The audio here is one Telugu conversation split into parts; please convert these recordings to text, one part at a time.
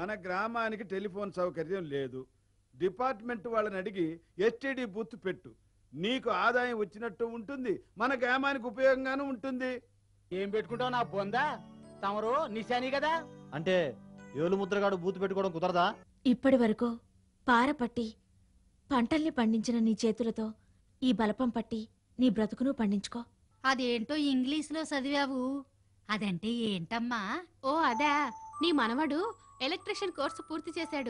మన గ్రామానికి టెలిఫోన్ సౌకర్యం లేదు డిపార్ట్మెంట్ వాళ్ళని అడిగి ఎస్టీడీ బూత్ పెట్టు నీకు ఆదాయం వచ్చినట్టు ఉంటుంది మన గ్రామానికి ఉపయోగంగాను ఉంటుంది ఏం పెట్టుకుంటావు నా బొందా తమరు నిశాని కదా అంటే ఏలు ముద్రగాడు బూతు పెట్టుకోవడం కుదరదా ఇప్పటి వరకు పార పట్టి పంటల్ని పండించిన నీ చేతులతో ఈ బలపం పట్టి నీ బ్రతుకును పండించుకో అదేంటో ఇంగ్లీష్లో చదివావు అదంటే ఏంటమ్మా ఓ అదా నీ మనవడు ఎలక్ట్రిషియన్ కోర్సు పూర్తి చేశాడు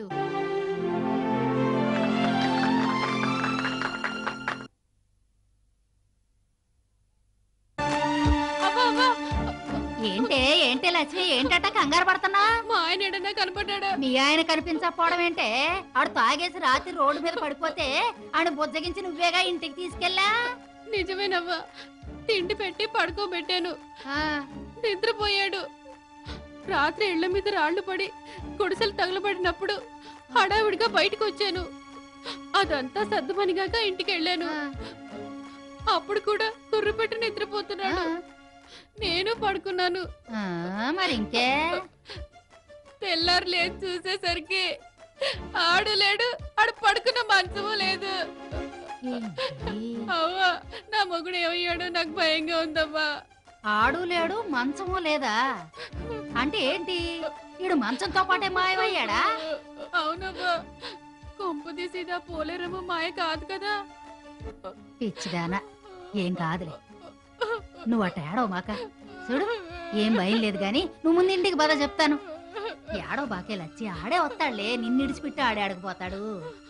అబ్బా, అబ్బా. ఏంటే ఏంటే లక్ష్మి ఏంటట కంగారు పడుతున్నా మా ఆయన ఎడన్నా కనపడ్డా మీ ఆయన కనిపించకపోవడం ఏంటే ఆడు తాగేసి రాత్రి రోడ్డు మీద పడిపోతే ఆడు బుజ్జగించి నువ్వేగా ఇంటికి తీసుకెళ్ళా నిజమేనవ్వా తిండి పెట్టి పడుకోబెట్టాను ఆ, నిద్రపోయాడు రాత్రి ఇళ్ల మీద రాళ్లు పడి గుడిసెలు తగలబడినప్పుడు హడావిడిగా బయటకు వచ్చాను అదంతా సర్దుమనిగాక ఇంటికి వెళ్ళాను ఆ, అప్పుడు కూడా కుర్రు పెట్టి ఆ, నిద్రపోతున్నాడు నేను పడుకున్నాను ఆ, మరి ఇంకే తెల్లారు లేదు చూసేసరికి ఆడు లేడు ఆడు పడుకున్న మంచము లేదు ఏంటి? అవ్వా నా మొగుడు ఏమయ్యాడో నాకు భయంగా ఉందమ్మా ఆడు లేడు మంచము లేదా అంటే ఏంటి ఈడు మంచంతో పాటే మాయమయ్యాడా అవునమ్మా కొంపు తీసిదా పోలేరమ్మ మాయ కాదు కదా పిచ్చిదానా ఏం కాదులే నువ్వు అట్ట ఏడవ మాక చూడు ఏం భయం లేదు గాని నువ్వు ముందు ఇంటికి బాధ చెప్తాను ఏడో బాకే లచ్చి ఆడే వస్తాడులే నిన్ను ఇడిచిపెట్టి ఆడే ఆడకపోతాడు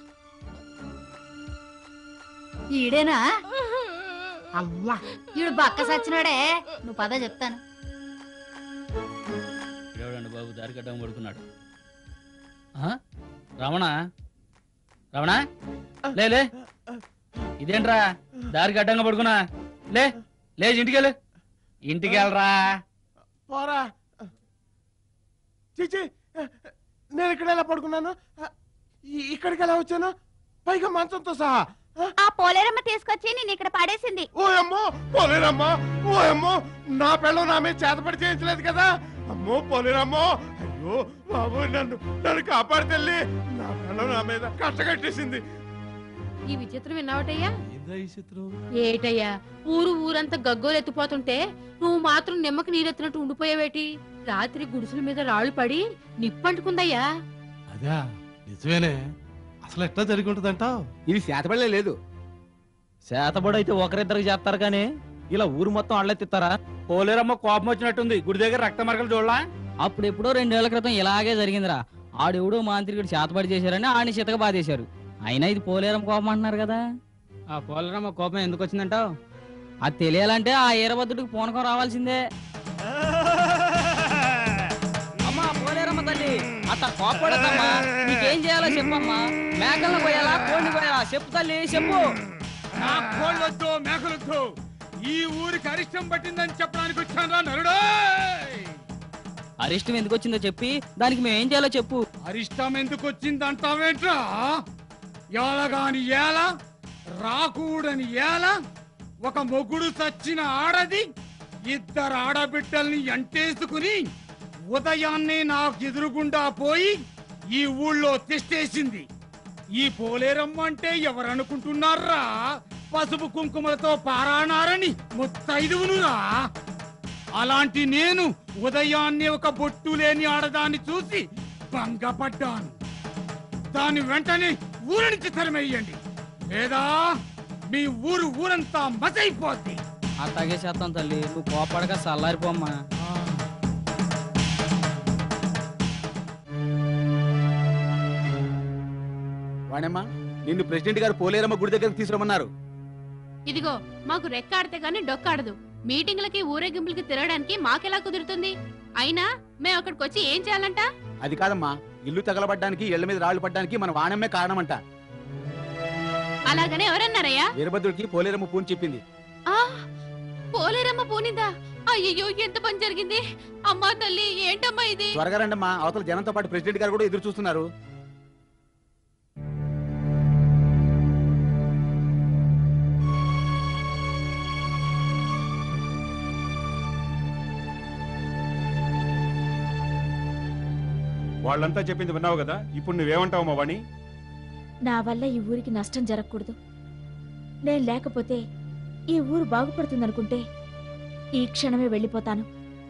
ఈడేనా అవ్వా ఈడు బక్క సచ్చినాడే నువ్వు పద చెప్తాను ఎవడండి బాబు దారి కట్టం పడుకున్నాడు ఆ? రమణ రమణ లే లే ఇదేంట్రా దారి కట్టంగా పడుకున్నా లే లేచి ఇంటికి వెళ్ళు ఇంటికి వెళ్ళరా పోరా చిచి నేను ఇక్కడ ఎలా పడుకున్నాను ఇ- ఇక్కడికి ఎలా వచ్చాను పైగా మంచంతో సహా ఆ పోలేరమ్మ తీసుకొచ్చి నేను ఇక్కడ పడేసింది ఓ అమ్మో పోలేరమ్మా ఓ అమ్మో నా పిల్లలు నా మీద చేతపడి చేయించలేదు కదా అమ్మో పోలేరమ్మో అయ్యో బాబు నన్ను నన్ను కాపాడి తల్లి నా పిల్లలు నా మీద కట్టగట్టేసింది ఈ విచిత్రం విన్నావటయ్యా ఏటయ్యా ఊరు ఊరంతా గగ్గోలు ఎత్తిపోతుంటే నువ్వు మాత్రం నిమ్మకి నీరెత్తినట్టు ఉండిపోయావేటి రాత్రి గుడిసెల మీద రాళ్ళు పడి నిప్పంటుకుందయ్యా అదా నిజమేనే అసలు ఎట్లా జరిగి ఉంటదంటావు ఇది శాతపడలే లేదు శాతబడైతే ఒకరిద్దరికి చేస్తారు కానీ ఇలా ఊరు మొత్తం అళ్ళెత్తిస్తారా పోలేరమ్మ కోపం వచ్చినట్టుంది గుడి దగ్గర రక్త మరకలు చూడలా అప్పుడు ఎప్పుడో రెండేళ్ల క్రితం ఇలాగే జరిగిందిరా ఆడెవడో మాంత్రికుడు చేతబడి చేశారని ఆడిని చితక బాధేశారు అయినా ఇది పోలేరం కోపం అంటున్నారు కదా ఆ పోలేరమ్మ కోపం ఎందుకు వచ్చిందంటావు అది తెలియాలంటే ఆ ఈరభద్రుడికి పూనకం రావాల్సిందే అమ్మా పోలేరమ్మ తల్లి అట్ట కోపడద్దమ్మా నీకేం చేయాలో చెప్పమ్మా మేకలను పోయాలా కోడిని పోయాలా చెప్పు తల్లి చెప్పు నా కోళ్ళొద్దు మేకలొద్దు ఈ ఊరికి అరిష్టం పట్టిందని చెప్పడానికి వచ్చాను రా నరుడు అరిష్టం ఎందుకు వచ్చిందో చెప్పి దానికి మేము ఏం చేయాలో చెప్పు అరిష్టం ఎందుకు వచ్చిందంటావేంట్రా ఏలగాని ఏల రాకూడని ఏల ఒక మొగుడు చచ్చిన ఆడది ఇద్దరు ఆడబిడ్డల్ని ఎంటేసుకుని ఉదయాన్నే నాకు ఎదురుగుండా పోయి ఈ ఊళ్ళో తిష్టేసింది ఈ పోలేరమ్మ అంటే ఎవరనుకుంటున్నారా పసుపు కుంకుమలతో పారానారని ముత్తైదువునురా అలాంటి నేను ఉదయాన్నే ఒక బొట్టు లేని ఆడదాన్ని చూసి భంగపడ్డాను దాని వెంటనే ఊరి నుంచి తరిమేయండి లేదా మీ ఊరు ఊరంతా మసైపోద్ది అట్టాగే చేస్తాం తల్లి నువ్వు కోపడక చల్లారిపోమ్మా వాణమ్మా నిన్ను ప్రెసిడెంట్ గారు పోలేరమ్మ గుడి దగ్గరకు తీసుకురమ్మన్నారు ఇదిగో మాకు రెక్కాడితే గాని డొక్కాడదు మీటింగ్లకి ఊరేగింపులకి తిరగడానికి మాకెలా కుదురుతుంది అయినా మేము అక్కడికి వచ్చి ఏం చేయాలంట అది కాదమ్మా ఇల్లు తగలబడ్డానికి ఇళ్ల మీద రాళ్లు పడ్డానికి మన వాణమ్మే కారణమంట అలాగనే ఎవరన్నారయ్యా వీరభద్రుడికి పోలేరమ్మ పూని చెప్పింది ఆ పోలేరమ్మ పోనిందా అయ్యో ఎంత పని జరిగింది అమ్మా తల్లి ఏంటమ్మా ఇది త్వరగా రండమ్మా అవతల జనంతో పాటు ప్రెసిడెంట్ గారు కూడా ఎదురు చూస్తున్నారు వాళ్ళంతా చెప్పింది విన్నావు కదా ఇప్పుడు నువ్వేమంటావు మా వాణి నా వల్ల ఈ ఊరికి నష్టం జరగకూడదు నేను లేకపోతే ఈ ఊరు బాగుపడుతుందనుకుంటే ఈ క్షణమే వెళ్ళిపోతాను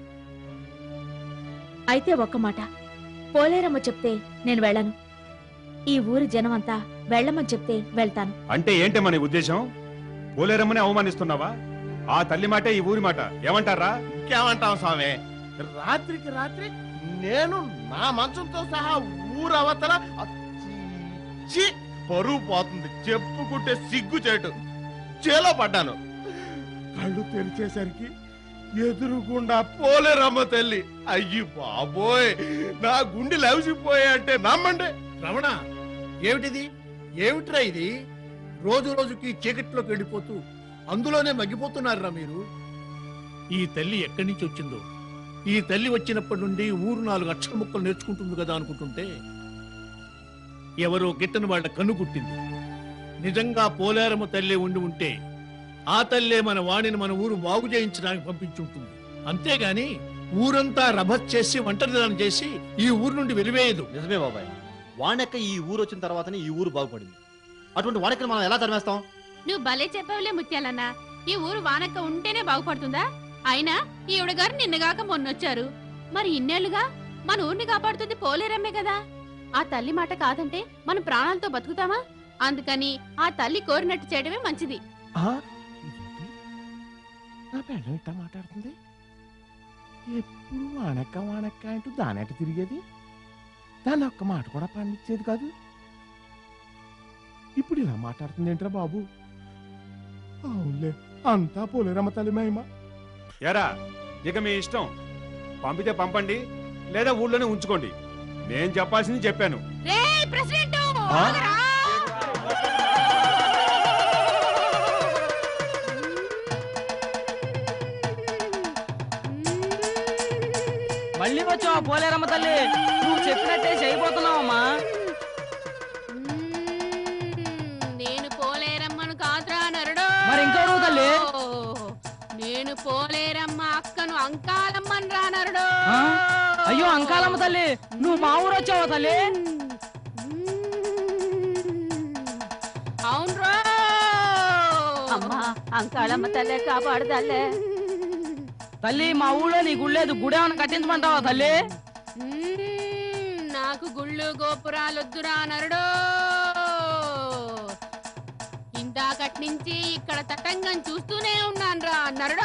అయితే ఒక్క మాట పోలేరమ్మ చెప్తే నేను వెళ్ళను ఈ ఊరి జనమంతా వెళ్ళమని చెప్తే వెళ్తాను అంటే ఏంటి మన ఉద్దేశం పోలేరమ్మని అవమానిస్తున్నావా ఆ తల్లి మాటే ఈ ఊరి మాట ఏమంటారా ఇంకేమంటాం స్వామి రాత్రికి రాత్రి నేను నా మంచంతో సహా ఊరవతల ఛీ, పరువు పోతుంది చెప్పుకుంటే సిగ్గు చేటు చేలో పడ్డాను కళ్ళు తెరిచేసరికి ఎదురుగుండా పోలేరమ్మ తల్లి అయ్యి బాబోయ్ నా గుండె లవిసిపోయాయంటే నమ్మండి రమణ ఏమిటిది ఏమిట్రా ఇది రోజు రోజుకి చీకట్లోకి వెళ్ళిపోతూ అందులోనే మగ్గిపోతున్నారా మీరు ఈ తల్లి ఎక్కడి నుంచి వచ్చిందో ఈ తల్లి వచ్చినప్పటి నుండి ఊరు నాలుగు అక్షర ముక్కలు నేర్చుకుంటుంది కదా అనుకుంటుంటే ఎవరో గిట్టని వాళ్ళ కన్ను కుట్టింది నిజంగా పోలేరమ్మ తల్లి ఉండి ఉంటే ఆ తల్లే మన వాణిని మన ఊరు బాగు చేయించడానికి పంపించుంటుంది అంతేగాని ఊరంతా రభత్ చేసి ఒంటరిదనం చేసి ఈ ఊరు నుండి వెలివేయదు నిజమే బాబాయ్ వాణెక్క ఈ ఊరు వచ్చిన తర్వాతనే ఈ ఊరు బాగుపడింది అటువంటి వాణెక్కను మనం ఎలా తరిమేస్తాం నువ్వు భలే చెప్పావులే ముత్యాలన్న ఈ ఊరు వానక్క ఉంటేనే బాగుపడుతుందా అయినా ఈవిడ గారు నిన్నగాక మొన్నొచ్చారు మరి ఇన్నేళ్లుగా మన ఊరిని కాపాడుతుంది పోలేరమ్మే కదా ఆ తల్లి మాట కాదంటే మనం ప్రాణాలతో బతుకుతామా అందుకని ఆ తల్లి కోరినట్టు చేయడమే మంచిది నా పెళ్ళం ఇట్టా మాట్లాడుతుంది ఎప్పుడు వానక్క వానక్క అంటూ దానెట తిరిగేది దాన్ని ఒక్క మాట కూడా పండించేది కాదు ఇప్పుడు ఇలా మాట్లాడుతుంది ఏంట్రా బాబు అవునులే అంతా పోలేరమ్మ తల్లి మహిమ ఎరా ఇక మీ ఇష్టం పంపితే పంపండి లేదా ఊళ్ళోనే ఉంచుకోండి నేను చెప్పాల్సింది చెప్పాను రే ప్రెసిడెంట్ ఆ? మళ్ళీ వచ్చావా పోలేరమ్మ తల్లి నువ్వు చెప్పినట్టే చేయబోతున్నావమ్మా నేను పోలేరమ్మను కాదురా నరుడు మరి ఇంకెవరు తల్లి? నేను పోలేరమ్మ అక్కను అంకాలమ్మని రా నరుడు ఆ? అయ్యో అంకాలమ్మ తల్లి నువ్వు మా ఊరు వచ్చావా తల్లి అవునరా అమ్మా అంకాళమ్మ తల్లే కాపాడుదల్లే తల్లి మా ఊళ్ళో నీ గుళ్ళేదు గుడేమన్నా కట్టించమంటావా తల్లి నాకు గుళ్ళు గోపురాలొద్దురా నరుడు ఇందాకటి నుంచి ఇక్కడ తటంగం చూస్తూనే ఉన్నాను రా నరుడు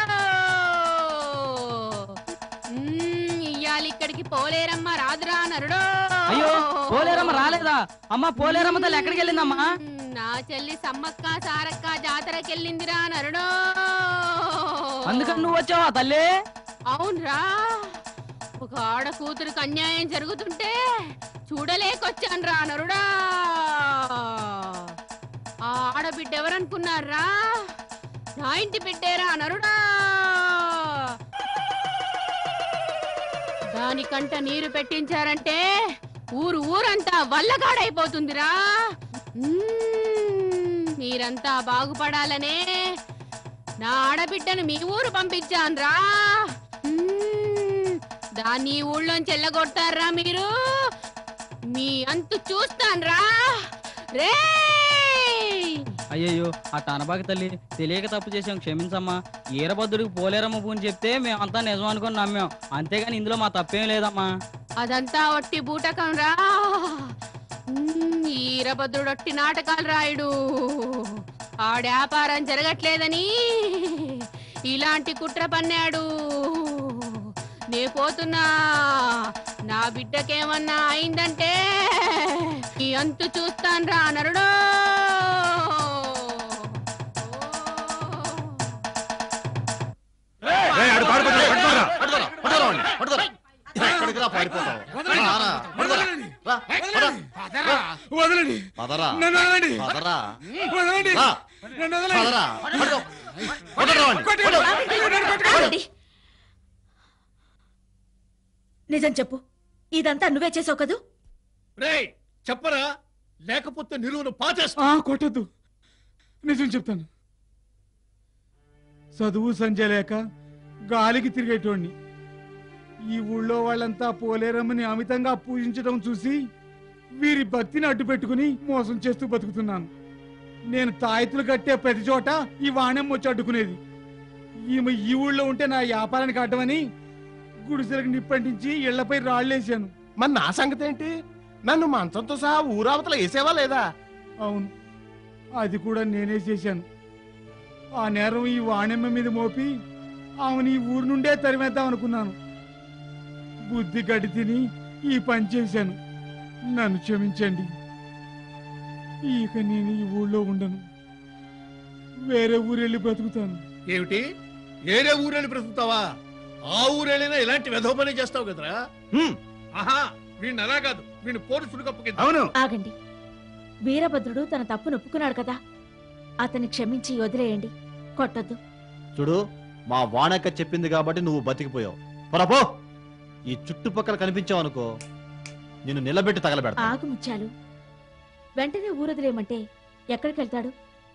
మ్మ్, ఇయ్యాలి ఇక్కడికి పోలేరమ్మ రాదురా నరుడు అయ్యో పోలేరమ్మ రాలేదా అమ్మ పోలేరమ్మ తల్లి ఎక్కడికి వెళ్ళిందమ్మా నా చెల్లి సమ్మక్క సారక్క జాతరకెళ్ళిందిరా నరుడు అందుకని నువ్వు వచ్చావా తల్లి అవునరా ఒక ఆడ కూతురికి అన్యాయం జరుగుతుంటే చూడలేకొచ్చాను రా నరుడా ఆ ఆడబిడ్డ ఎవరనుకున్నారా నా ఇంటి బిడ్డేరా నరుడా దానికంట నీరు పెట్టించారంటే ఊరు ఊరంతా వల్లగాడైపోతుందిరా మ్మ్, మీరంతా బాగుపడాలనే నా ఆడబిడ్డను మీ ఊరు పంపించాన్రా మ్మ్, దాన్ని ఈ ఊళ్ళోంచి వెళ్ళగొడతారా మీరు మీ అంతు చూస్తాన్రా రే అయ్యయ్యో అట్ట అనబాకి తల్లి తెలియక తప్పు చేసాం క్షమించమ్మా ఈరభద్రుడికి పోలేరమ్మ పూని చెప్తే మేమంతా నిజం అనుకొని నమ్మాం అంతేగాని ఇందులో మా తప్పేం లేదమ్మా అదంతా ఒట్టి బూటకం రా మ్మ్, ఈరభద్రుడు ఒట్టి నాటకాలు రాయుడు ఆడ వ్యాపారం జరగట్లేదని ఇలాంటి కుట్ర పన్నాడు నే పోతున్నా నా బిడ్డకేమన్నా అయిందంటే ఈ అంతు చూస్తాను రా నరుడో ఎక్కడికి రా పారిపోతావు రారా, పడుకోరా. రా, పద. రా. వదలండి పదరా. నన్ను వదలండి పదరా. వదలండి రా. నన్ను వదలండి పదరా. పడుకో. పడుకోరా వాణ్ణి. పడు. ఆగండి. నిజం చెప్పు ఇదంతా నువ్వే చేసావు కదూ రేయ్ చెప్పరా లేకపోతే నిలువును పాచేస్తా ఆ కొట్టద్దు నిజం చెప్తాను చదువు సంజయ్ లేక గాలికి తిరిగేటోడిని ఈ ఊళ్ళో వాళ్ళంతా పోలేరమ్మని అమితంగా పూజించడం చూసి వీరి భక్తిని అడ్డు పెట్టుకుని మోసం చేస్తూ బతుకుతున్నాను నేను తాయెత్తులు కట్టే ప్రతి చోట ఈ వాణెమ్మ వచ్చి అడ్డుకునేది ఈమె ఈ ఊళ్ళో ఉంటే నా వ్యాపారానికి అడ్డమని గుడిసెలకు నిప్పంటించి ఇళ్లపై రాళ్ళేశాను మరి నా సంగతి ఏంటి నన్ను మంచంతో సహా ఊరావతల వేసేవా లేదా అవును అది కూడా నేనే చేశాను ఆ నేరం ఈ వాణెమ్మ మీద మోపి ఆమెను ఈ ఊరు నుండే తరిమేద్దాం అనుకున్నాను బుద్ధి గడి తిని ఈ పని చేశాను నన్ను క్షమించండి ఇక నేను ఈ ఊళ్ళో ఉండను వేరే ఊరెళ్ళి బ్రతుకుతాను ఏమిటి వేరే ఊరెళ్ళి బ్రతుకుతావా ఆ ఊరెళ్ళినా ఇలాంటి వెధవ పని చేస్తావు కదరా ఆహా వీడిని అలా కాదు వీడిని పోలీసులకు అప్పగిద్దాం అవును ఆగండి వీరభద్రుడు తన తప్పు నొప్పుకున్నాడు కదా అతన్ని క్షమించి వదిలేయండి కొట్టొద్దు చూడు మా వాణక్క చెప్పింది కాబట్టి నువ్వు బతికిపోయావు పొరపో ఈ చుట్టుపక్కల కనిపించావు అనుకో నిన్ను నిలబెట్టి తగలబెడతా ఆగు ముత్యాలు వెంటనే ఊరొదిలేయమంటే ఎక్కడికి వెళ్తాడు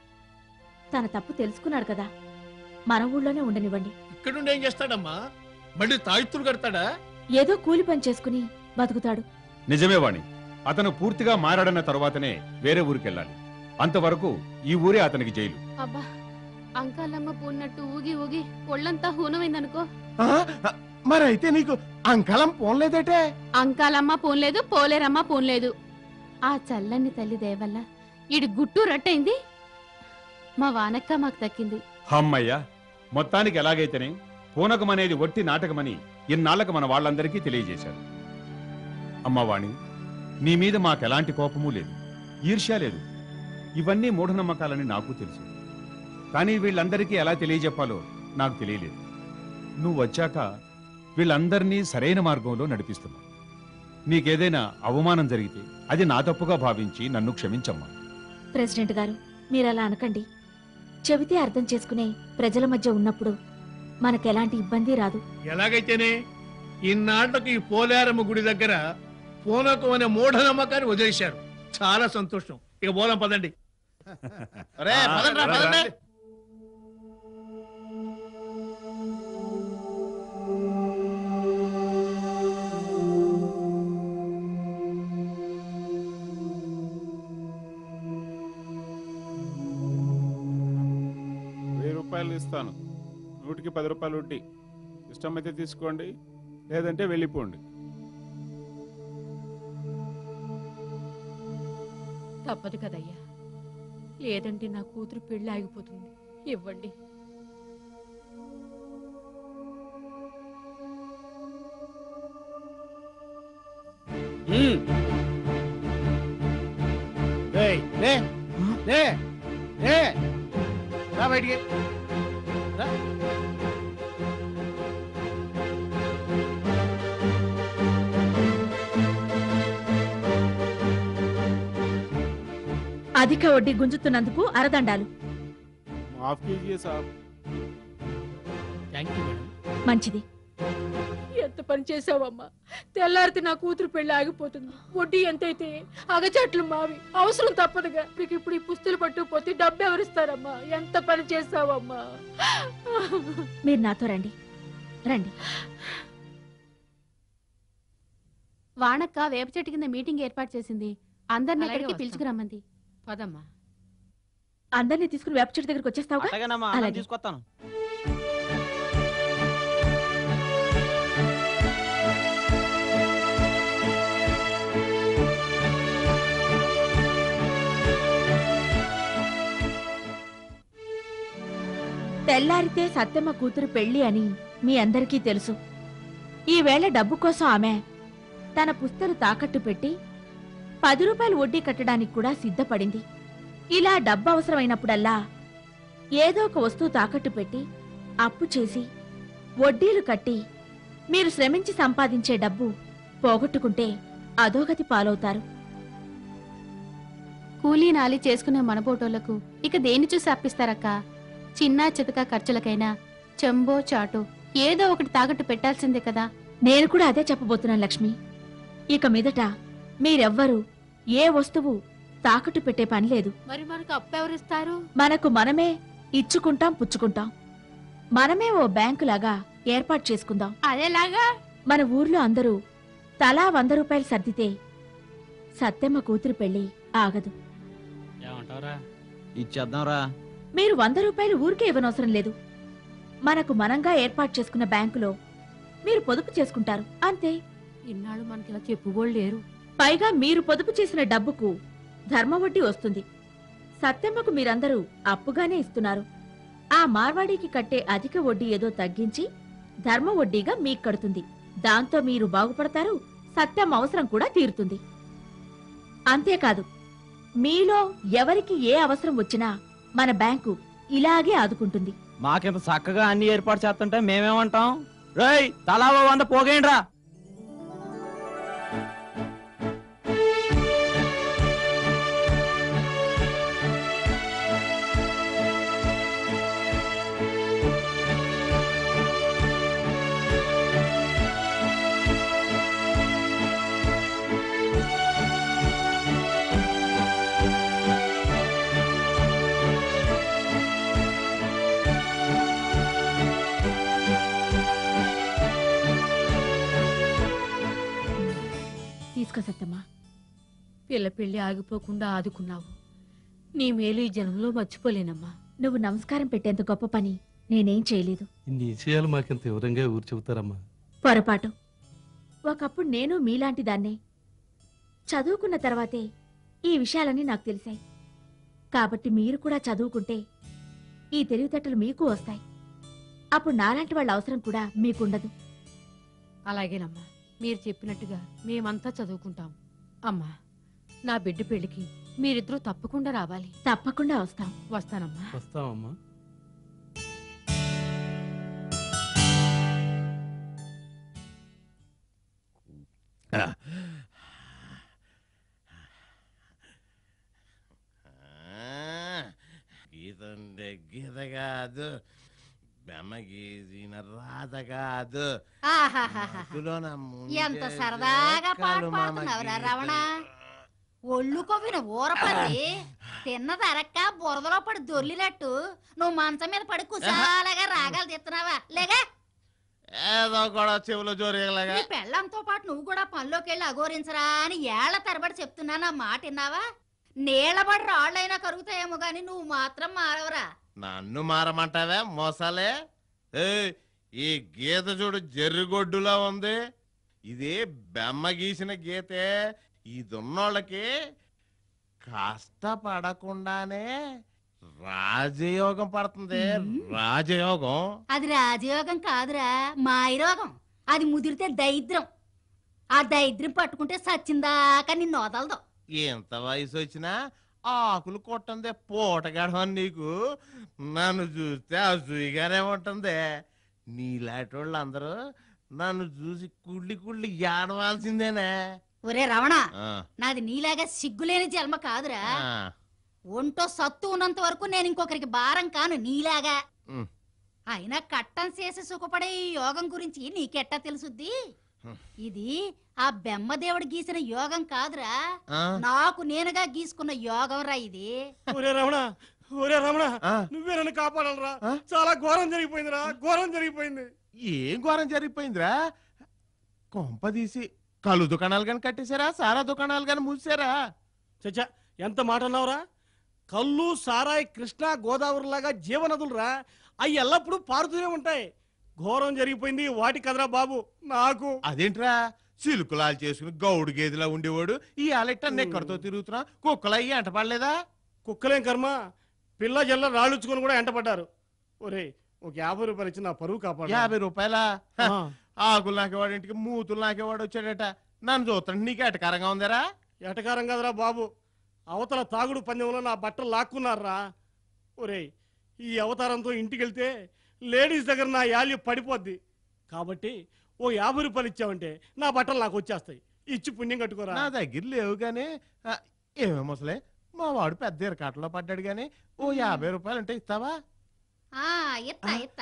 తన తప్పు తెలుసుకున్నాడు కదా మన ఊళ్ళోనే ఉండనివ్వండి ఇక్కడుండి ఏం చేస్తాడమ్మా మళ్ళీ తాయిత్తులు కడతాడా ఏదో కూలి పని చేసుకుని బతుకుతాడు నిజమే వాణి అతను పూర్తిగా మారాడన్న తరువాతనే వేరే ఊరికి వెళ్ళాలి అంతవరకు ఈ ఊరే అతనికి జైలు అబ్బా అంకాలమ్మ పూన్నట్టు ఊగి ఊగి ఒళ్ళంతా హూనమైందనుకో మరి అయితే నీకు అంకలం పోన్లేదటే అంకాలమ్మ పోన్లేదు పోలేరమ్మ పోన్లేదు ఆ చల్లని తల్లి దయవల్ల ఈడు గుట్టు రట్టయింది మా వానక్క మాకు దక్కింది హమ్మయ్యా మొత్తానికి ఎలాగైతేనే పూనకం అనేది ఒట్టి నాటకమని ఇన్నాళ్లకు మన వాళ్ళందరికీ తెలియజేశారు అమ్మవాణి నీ మీద మాకెలాంటి కోపమూ లేదు ఈర్ష్య లేదు ఇవన్నీ మూఢనమ్మకాలని నాకు తెలుసు కానీ వీళ్ళందరికీ ఎలా తెలియజెప్పాలో నాకు తెలియలేదు నువ్వు వచ్చాక వీళ్ళందరినీ సరైన మార్గంలో నడిపిస్తున్నావు నీకేదైనా అవమానం జరిగితే అది నా తప్పుగా భావించి నన్ను క్షమించమ్మా ప్రెసిడెంట్ గారు మీరలా అనకండి చెబితే అర్థం చేసుకునే ప్రజల మధ్య ఉన్నప్పుడు మనకెలాంటి ఇబ్బంది రాదు ఎలాగైతేనే ఇన్నాళ్లకు ఈ పోలేరమ్మ గుడి దగ్గర పూనకం అనే మూఢనమ్మకాన్ని వదిలేశారు చాలా సంతోషం ఇక పోదాం పదండి అరే పదండ్రా, పదండి. వెయ్యి రూపాయలు ఇస్తాను నూటికి పది రూపాయలు వడ్డీ ఇష్టమైతే తీసుకోండి లేదంటే వెళ్ళిపోండి తప్పదు కదయ్యా లేదంటే నా కూతురు పెళ్లి ఆగిపోతుంది ఇవ్వండి ఏయ్, లే లే లే రా బయటికి రా. అధిక వడ్డీ గుంజుతున్నందుకు అరదండాలు మాఫ్ కీజియే సాబ్ థ్యాంక్ యూ మేడం మంచిది ఎంత పని చేసావమ్మా తెల్లారితే నా కూతురు పెళ్లి ఆగిపోతుంది వడ్డీ ఎంతైతే అగచాట్లు మావి అవసరం తప్పదుగా మీకు ఇప్పుడు ఈ పుస్తులు పట్టుకుపోతే డబ్బు ఎవరిస్తారమ్మా ఎంత పని చేసావమ్మా మీరు నాతో రండి రండి వానక్క వేప చెట్టు కింద మీటింగ్ ఏర్పాటు చేసింది అందరిని అలాగే అక్కడికి వస్తాం. పిలుచుకురమ్మంది పదమ్మా అందరినీ తీసుకుని వేప చెట్టు దగ్గరికి వచ్చేస్తావుగా అట్టగానమ్మా అన్నం అలాగే. తీసుకొస్తాను తెల్లారితే సత్యమ్మ కూతురు పెళ్లి అని మీ అందరికీ తెలుసు ఈవేళ డబ్బు కోసం ఆమె తన పుస్తలు తాకట్టు పెట్టి పది రూపాయలు వడ్డీ కట్టడానికి కూడా సిద్ధపడింది ఇలా డబ్బు అవసరమైనప్పుడల్లా ఏదో ఒక వస్తువు తాకట్టు పెట్టి అప్పు చేసి వడ్డీలు కట్టి మీరు శ్రమించి సంపాదించే డబ్బు పోగొట్టుకుంటే అధోగతి పాలవుతారు కూలీ నాలి చేసుకునే మనపోటోళ్లకు ఇక దేన్ని చూసి అప్పిస్తారక్క చిన్న చితక ఖర్చులకైనా చెంబో చాటో ఏదో ఒకటి తాకట్టు పెట్టాల్సిందే కదా నేను కూడా అదే చెప్పబోతున్నాను లక్ష్మి ఇక మీదట మీరెవ్వరూ ఏ వస్తువు తాకట్టు పెట్టే పని లేదు మరి మనకు అప్పు ఎవరిస్తారు మనకు మనమే ఇచ్చుకుంటాం పుచ్చుకుంటాం మనమే ఓ బ్యాంకు లాగా ఏర్పాటు చేసుకుందాం అదేలాగా మన ఊర్లో అందరూ తలా వంద రూపాయలు సర్దితే సత్యమ్మ కూతురు పెళ్లి ఆగదు ఏమంటావురా ఇచ్చేద్దాంరా మీరు వంద రూపాయలు ఊరికే ఇవ్వనవసరం లేదు మనకు మనంగా ఏర్పాటు చేసుకున్న బ్యాంకులో మీరు పొదుపు చేసుకుంటారు అంతే ఇన్నాళ్ళు మనకి ఇలా చెప్పుకోళ్ళు లేరు పైగా మీరు పొదుపు చేసిన డబ్బుకు ధర్మ వడ్డీ వస్తుంది సత్యమ్మకు మీరందరూ అప్పుగానే ఇస్తున్నారు ఆ మార్వాడీకి కట్టే అధిక వడ్డీ ఏదో తగ్గించి ధర్మ వడ్డీగా మీకు కడుతుంది దాంతో మీరు బాగుపడతారు సత్యం అవసరం కూడా తీరుతుంది అంతేకాదు మీలో ఎవరికి ఏ అవసరం వచ్చినా మన బ్యాంకు ఇలాగే ఆదుకుంటుంది మాకింత చక్కగా అన్ని ఏర్పాటు చేస్తుంటే మేమేమంటాం రేయ్ తలా ఓ వంద పోగేయండి రా తీసుకో సత్యమ్మా పిల్ల పెళ్లి ఆగిపోకుండా ఆదుకున్నావు నీ మేలు ఈ జనంలో మర్చిపోలేనమ్మా నువ్వు నమస్కారం పెట్టేంత గొప్ప పని నేనేం చేయలేదు ఇన్ని విషయాలు మాకింత వివరంగా ఊరు చెబుతారమ్మా పొరపాటు ఒకప్పుడు నేను మీలాంటి దాన్నే చదువుకున్న తర్వాతే ఈ విషయాలన్నీ నాకు తెలిసాయి కాబట్టి మీరు కూడా చదువుకుంటే ఈ తెలివితేటలు మీకు వస్తాయి అప్పుడు నాలాంటి వాళ్ళ అవసరం కూడా మీకుండదు అలాగేనమ్మా మీరు చెప్పినట్టుగా మేమంతా చదువుకుంటాం అమ్మా నా బిడ్డ పెళ్లికి మీరిద్దరూ తప్పకుండా రావాలి తప్పకుండా వస్తాం వస్తానమ్మా వస్తామమ్మా గీత అంటే గీత కాదు బెమ్మ గీసిన రాత కాదు ఆహాహాహా. అందులో నా ముందే ఎంత సరదాగా పాట కలు మామ పాడుతున్నావురా గీత. రమణ ఒళ్ళు కొవ్విన ఊరపల్లి తిన్నది అరక్క బురదలో పడి దొర్లినట్టు నువ్వు మంచం మీద పడి కుశాలగా రాగాలు తీస్తున్నావా లేగా ఏదో కూడా చెవులో జోరేలాగా నీ పెళ్ళంతో పాటు నువ్వు కూడా పనిలోకి వెళ్ళి అఘోరించరా అని ఏళ్ల తరబడి చెప్తున్నాను ఆ మాట విన్నావా నీళ్ళబడి రాళ్ళైనా కరుగుతాయేమో గాని నువ్వు మాత్రం మారవరా నన్ను మారమంటావే మోసాలే ఏయ్, ఈ గీత చూడు జర్రిగొడ్డులా ఉంది ఇది బెమ్మ గీసిన గీతే ఇదున్నోళ్ళకి కష్టపడకుండానే రాజయోగం పడుతుంది రాజయోగం అది రాజయోగం కాదురా మాయరోగం అది ముదిరితే దైద్రం ఆ దైద్రం పట్టుకుంటే సచ్చిందాకా నిన్ను వదలదు ఎంత వయసు వచ్చినా ఆకులు కొట్టందే పూటగాడమని నీకు నన్ను చూస్తే అసూయిగానే ఉంటుంది నీలాంటి వాళ్ళందరూ నన్ను చూసి కుళ్ళి కుళ్ళి ఏడవాల్సిందేనే ఒరే రమణ ఆ, నాది నీలాగా సిగ్గులేని జన్మ కాదురా ఆ, ఒంటో సత్తు ఉన్నంత వరకు నేను ఇంకొకరికి భారం కాను నీలాగా ఉమ్. అయినా కట్టం చేసి సుఖపడే ఈ యోగం గురించి నీకెట్టా తెలుసుద్ది ఇది ఆ బెమ్మదేవుడు గీసిన యోగం కాదురా ఆ? నాకు నేనుగా గీసుకున్న యోగం రా ఇది ఒరే రమణ ఒరే రమణ నువ్వే నన్ను కాపాడాలరా చాలా ఘోరం జరిగిపోయిందిరా ఘోరం జరిగిపోయింది ఏం ఘోరం జరిగిపోయిందిరా కొంప తీసి కళ్ళు దుకాణాలు కానీ కట్టేశారా సారా దుకాణాలు కానీ మూసారా చచ్చా ఎంత మాట అన్నావురా కళ్ళు సారాయి కృష్ణా గోదావరి లాగా జీవనదులురా అవి ఎల్లప్పుడూ పారుతూనే ఉంటాయి ఘోరం జరిగిపోయింది వాటి కదరా బాబు నాకు అదేంట్రా సిలుకులాలు చేసుకుని గౌడు గేదెలా ఉండేవాడు ఈ ఆలెట్ట నెక్కడితో తిరుగుతున్నా కుక్కలయ్యి అంట పడలేదా కుక్కలేం కర్మ పిల్ల జల్ల రాళ్ళుచ్చుకొని కూడా ఎంటపడ్డారు ఒరే ఒక యాభై రూపాయలు ఇచ్చి నా పరువు కాపాడు యాభై రూపాయలా హ, ఆ. ఆకులు నాకేవాడు ఇంటికి మూతులు నాకేవాడు వచ్చాడట నన్ను చూస్తాడు నీకు ఎటకారంగా ఉందరా ఎటకారం కదరా బాబు అవతల తాగుడు పందెంలో నా బట్టలు లాక్కున్నారా ఒరేయ్ ఈ అవతారంతో ఇంటికి వెళ్తే లేడీస్ దగ్గర నా యాల్యూ పడిపోద్ది కాబట్టి ఓ యాభై రూపాయలు ఇచ్చావంటే నా బట్టలు నాకు వచ్చేస్తాయి ఇచ్చి పుణ్యం కట్టుకోరా నా దగ్గర లేవు గానీ ఆ, ఏమో ముసలే మా వాడు పెద్ద ఇరకాటలో పడ్డాడు గానీ ఓ యాభై రూపాయలు అంటే ఇస్తావా ఆ ఇత్తా ఇత్తా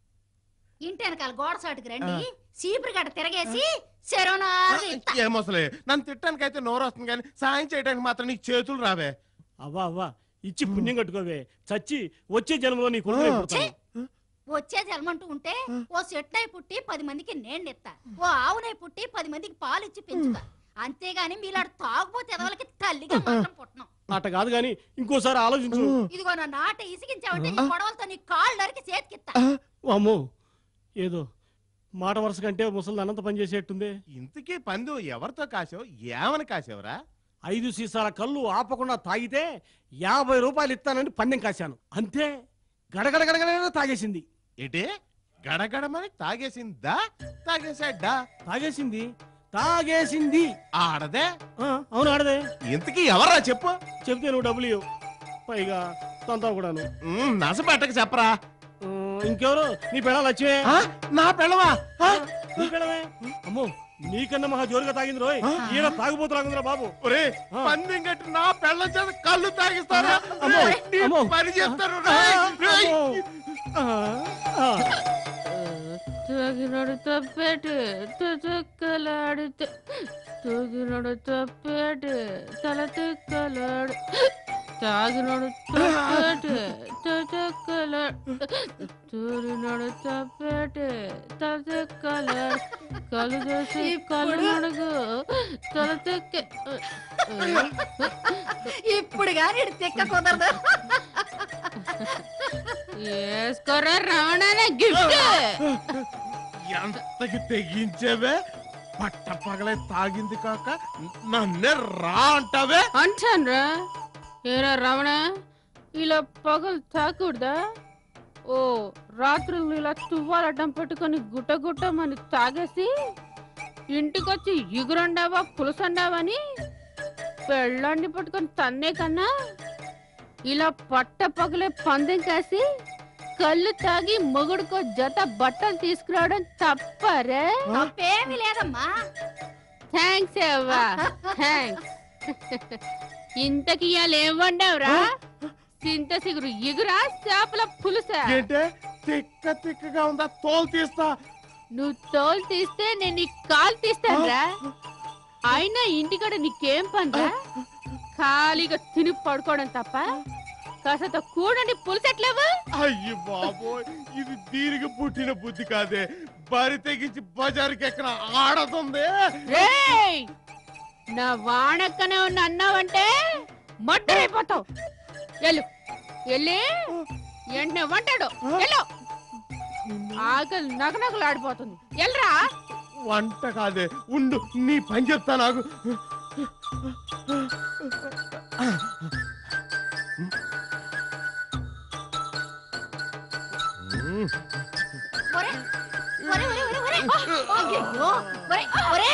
ఇంటి వెనకాల గోడ సాటుకు రండి సీపురు గట్ట తిరగేసి శరణాలు ఇత్తా ఏ ముసలే నన్ను తిట్టడానికి అయితే నోరు వస్తుంది కానీ సాయం చేయడానికి మాత్రం నీకు చేతులు రావే అవ్వా అవ్వా ఇచ్చి పుణ్యం కట్టుకోవే చచ్చి వచ్చే జన్మలో నీ కొడుకు ఛీ! వచ్చే జన్మంటూ ఉంటే ఓ చెట్నై పుట్టి పది మందికి నేండిస్తా ఓ ఆవునై పుట్టి పది మందికి పాలు ఇచ్చి పెంచుతా అంతేగాని మీలాడు తాగుపోతే ఎదవలకి తల్లిగా మాత్రం పుట్టను అట కాదు గాని ఇంకోసారి ఆలోచించు ఇదిగో నా నాట ఇసిగించావంటే నీ గొడవలతో నీ కాళ్ళు నరికి చేతికిత్తా అమ్మో ఏదో మాట వరుస కంటే ముసలి అనంత పని చేసేట్టుంది ఇంతకీ పందు ఎవరితో కాసావు ఏమని కాసావురా ఐదు సీసాల కళ్ళు ఆపకుండా తాగితే యాభై రూపాయలు ఇస్తానని పందెం కాశాను అంతే గడగడ గడగడ తాగేసింది ఏంటి గడగడమని తాగేసిందా తాగేసాడ్డా తాగేసింది తాగేసింది ఆడదే అవును ఆడదే ఇంతకీ ఎవరా చెప్పు చెప్తే నువ్వు డబ్బులు ఇవ్వు పైగా తొంతా కూడాను నసపెట్టక చెప్పరా ఇంకెవరు నీ పెళ్ళాలు వచ్చే నా పెళ్ళవా నీ పెళ్ళవే అమ్మో నీకన్నా మహా జోరుగా తాగింది రోయ్ ఈయన తాగుబోతులాగుందిరా బాబు ఒరే పందెం కట్టి నా పెళ్ళ చేత కళ్ళు తాగిస్తారా అమ్మో, రేయ్, నీ అమ్మో. పని చేస్తారు రేయ్, రేయ్. తగినడు తప్పేటి తొక్కలాడితే తగినడు తప్పేటి తల తిక్కలాడు తాగినడు తప్పేటి తొక్కలాడు తూరినడు తప్పేటి తల తిక్కలాడు కలు చేసి కలు నడుగు తల తిక్క ఇప్పుడు గాని ఈడు తిక్క కుదరదు వేసుకోరా రమణానే గిఫ్ట్ ఎంతకి తెగించేవే పట్ట పగలే తాగింది కాక నన్నే రా అంటావే అంటాన్రా ఏరా రమణ ఇలా పగలు తాకూడదా ఓ రాత్రులు ఇలా తువ్వాలడ్డం పెట్టుకొని గుట్ట గుట్టమని తాగేసి ఇంటికొచ్చి ఇగురండావా పులుసండావని పెళ్ళాన్ని పట్టుకొని తన్నే కన్నా ఇలా పట్ట పగలే పందెం కాసి కళ్ళు తాగి మొగుడుకో జత బట్టలు తీసుకురావడం తప్పరే తప్పేమీ లేదమ్మా థ్యాంక్స్ అవ్వా థ్యాంక్స్ ఇంతకి ఇవాళ ఏం వండావురా చింత సిగురు ఎగురా చేపల పులుసా ఏంటే తిక్క తిక్కగా ఉందా తోలు తీస్తా నువ్వు తోలు తీస్తే నేను నీ కాలు తీస్తానురా అయినా ఇంటికాడ నీకేం పనిరా ఖాళీగా తిని పడుకోవడం తప్ప కాసంత కూడండి పులుసెట్లేవు అయ్యి బాబోయ్ ఇది దీనికి పుట్టిన బుద్ధి కాదే బరి తెగించి బజారుకి ఎక్కడ ఆడతుంది రేయ్ నా వానక్కనే ఉన్న అన్నావంటే మడ్డరైపోతావు ఎల్లు ఎల్లి వెంటనే వంటాడు ఎల్లు ఆకలి నగనగలు ఆడిపోతుంది ఎల్రా వంట కాదే ఉండు నీ పని చెప్తా నాకు ఒరే ఒరే ఒరే ఒరే ఒరే అయ్యయ్యో ఒరే ఒరే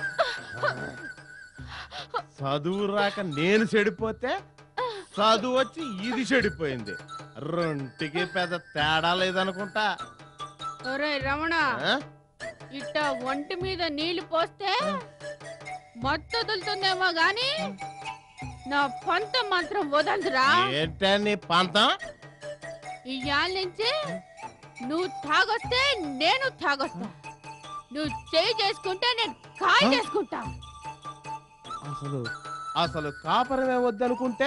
చదువు రాక నేను చెడిపోతే చదువు వచ్చి ఇది చెడిపోయింది రెంటికి పెద్ద తేడా లేదనుకుంటా ఒరే రమణ ఆ? ఇట్ట ఒంటి మీద నీళ్లు పోస్తే మత్తొదులుతుందేమో గాని నా పంత మాత్రం వదలదురా ఏంటే నీ పంతం ఇవాళ నుంచి నువ్వు తాగొస్తే నేను తాగొస్తా నువ్వు చేయి చేసుకుంటే నేను కాయ చేసుకుంటా అసలు అసలు కాపరమే వద్దనుకుంటే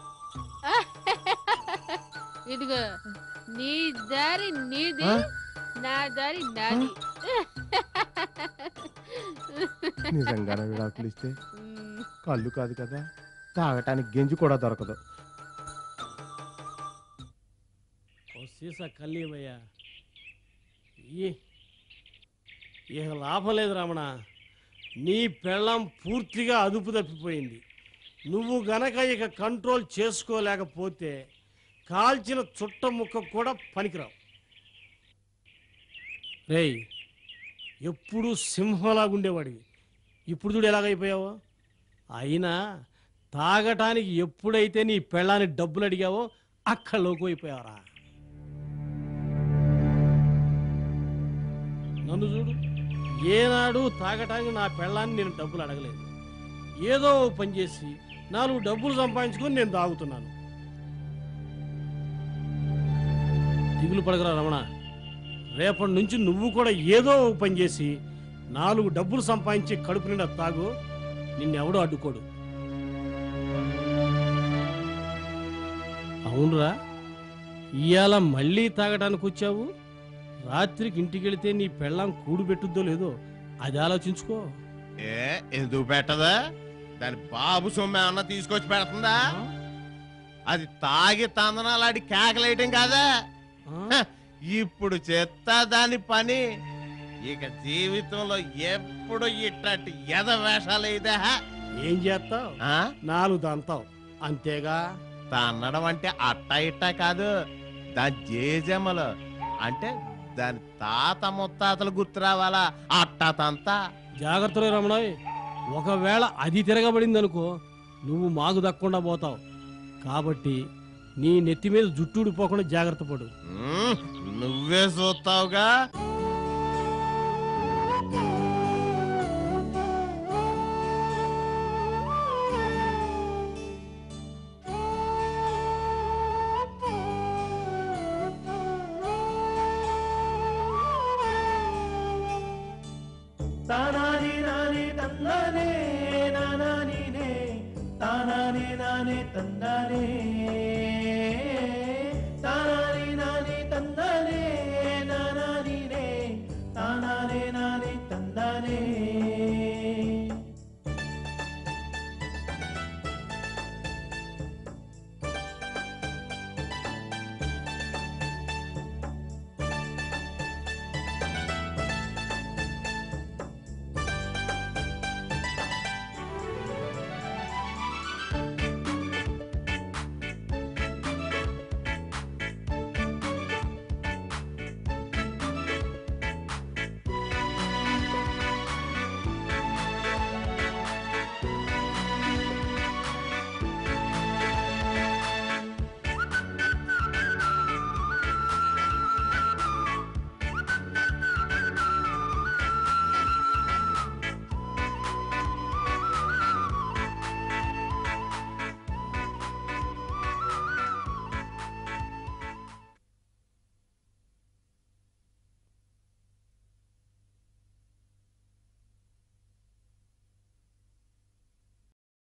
ఇదిగో నీ దారి నీది ఆ? నా దారి నాది నిజంగానే విడాకులు ఇస్తే కళ్ళు కాదు కదా తాగటానికి గెంజి కూడా దొరకదు ఓ సీసా కల్లీమయ్యా ఈ ఇక లాభం లేదు రమణ నీ పెళ్ళం పూర్తిగా అదుపు తప్పిపోయింది నువ్వు గనక ఇక కంట్రోల్ చేసుకోలేకపోతే కాల్చిన చుట్ట ముక్క కూడా పనికిరావు రేయ్ ఎప్పుడు సింహంలాగుండేవాడివి ఇప్పుడు చూడు ఎలాగైపోయావో అయినా తాగటానికి ఎప్పుడైతే నీ పెళ్ళాన్ని డబ్బులు అడిగావో అక్కడ లోకు అయిపోయావరా నన్ను చూడు ఏనాడు తాగటానికి నా పెళ్ళాన్ని నేను డబ్బులు అడగలేదు ఏదో ఓ పని చేసి నాలుగు డబ్బులు సంపాదించుకొని నేను తాగుతున్నాను దిగులు పడగరా రమణ రేపటి నుంచి నువ్వు కూడా ఏదో ఓ పని చేసి నాలుగు డబ్బులు సంపాదించి కడుపు నిండా తాగు నిన్నెవడూ అడ్డుకోడు అవునరా ఇవాళ మళ్ళీ తాగటానికి వచ్చావు రాత్రికి ఇంటికి వెళితే నీ పెళ్ళాం కూడు పెట్టుద్దో లేదో అది ఆలోచించుకో ఏ ఎందుకు పెట్టదా దాని బాబు సొమ్ము ఏమన్నా తీసుకొచ్చి పెడుతుందా అది తాగి తందనాలాడి కేకలేయటం కాదా హ, ఇప్పుడు చెత్తా దాని పని ఇక జీవితంలో ఎప్పుడు ఇట్లాంటి ఎద వేషాలు ఇదే ఏం చేస్తావు నాలుగు దంతావు అంతేగా తన్నడం అంటే అట్ట ఇట్ట కాదు దాని జేజమ్మలు అంటే దాని తాత ముత్తాతలు గుర్తు రావాలా అట్ట తంతా జాగ్రత్తలో రమణాయ్ ఒకవేళ అది తిరగబడింది అనుకో నువ్వు మాకు దక్కకుండా పోతావు కాబట్టి నీ నెత్తి మీద జుట్టు ఊడిపోకుండా జాగ్రత్త పడు ఉమ్, నువ్వే చూస్తావుగా తానాని నాని తందానే నానానినే తానాని నాని తందానే తానాని నాని తందానే నానానినే తానానే నాని తందానే